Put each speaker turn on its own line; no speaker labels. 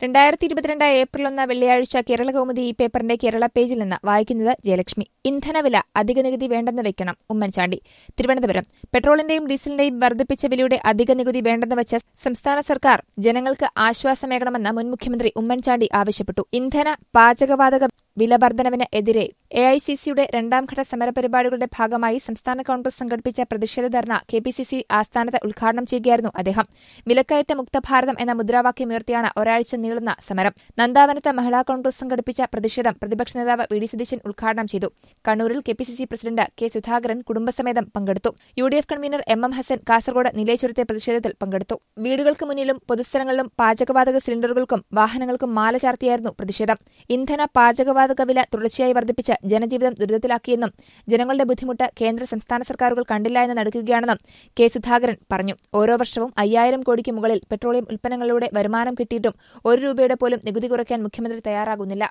രണ്ടായിരത്തി ഇരുപത്തിരണ്ട് ഏപ്രിൽ ഒന്ന് വെള്ളിയാഴ്ച കേരള കൗമുദി ഈ പേപ്പറിന്റെ കേരള പേജിൽ നിന്ന് വായിക്കുന്നത് ജയലക്ഷ്മി ഇന്ധനവില അധിക നികുതി വേണ്ടെന്ന് വെക്കണം ഉമ്മൻചാണ്ടി തിരുവനന്തപുരം പെട്രോളിന്റെയും ഡീസലിന്റെയും വർദ്ധിപ്പിച്ച വിലയുടെ അധിക നികുതി വേണ്ടെന്ന് വെച്ച സംസ്ഥാന സർക്കാർ ജനങ്ങൾക്ക് ആശ്വാസമേകണമെന്ന് മുൻ മുഖ്യമന്ത്രി ഉമ്മൻചാണ്ടി ആവശ്യപ്പെട്ടു ഇന്ധന പാചകവാതക വില വർധനവിന് എതിരെ എ ഐ സി സിയുടെ രണ്ടാംഘട്ട സമരപരിപാടികളുടെ ഭാഗമായി സംസ്ഥാന കോൺഗ്രസ് സംഘടിപ്പിച്ച പ്രതിഷേധ dharna K P C C ആസ്ഥാനത്ത് ഉദ്ഘാടനം ചെയ്യുകയായിരുന്നു അദ്ദേഹം വിലക്കയറ്റ മുക്ത ഭാരതം എന്ന മുദ്രാവാക്യമുയർത്തിയാണ് ഒരാഴ്ച നീളുന്ന സമരം നന്ദാവനത്ത് മഹിളാ കോൺഗ്രസ് സംഘടിപ്പിച്ച പ്രതിഷേധം പ്രതിപക്ഷ നേതാവ് വി ഡി സതീശൻ ഉദ്ഘാടനം ചെയ്തു കണ്ണൂരിൽ K P C C president K Sudhakaran കുടുംബസമേതം പങ്കെടുത്തു U D F convener M M Hassan Kasaragod നീലേശ്വരത്തെ പ്രതിഷേധത്തിൽ പങ്കെടുത്തു വീടുകൾക്ക് മുന്നിലും പൊതുസ്ഥലങ്ങളിലും പാചകവാതക സിലിണ്ടറുകൾക്കും വാഹനങ്ങൾക്കും മാല ചാർത്തിയായിരുന്നു പ്രതിഷേധം ഇന്ധന പാചകവാതക വില തുടർച്ചയായി വർദ്ധിപ്പിച്ച് ജനജീവിതം ദുരിതത്തിലാക്കിയെന്നും ജനങ്ങളുടെ ബുദ്ധിമുട്ട് കേന്ദ്ര സംസ്ഥാന സർക്കാരുകൾ കണ്ടില്ല എന്ന് നടുക്കുകയാണെന്നും കെ സുധാകരൻ പറഞ്ഞു ഓരോ വർഷവും അയ്യായിരം കോടിക്ക് മുകളിൽ പെട്രോളിയം ഉൽപ്പന്നങ്ങളിലൂടെ വരുമാനം കിട്ടിയിട്ടും ഒരു രൂപയുടെ പോലും നികുതി കുറയ്ക്കാൻ മുഖ്യമന്ത്രി തയ്യാറാകുന്നില്ല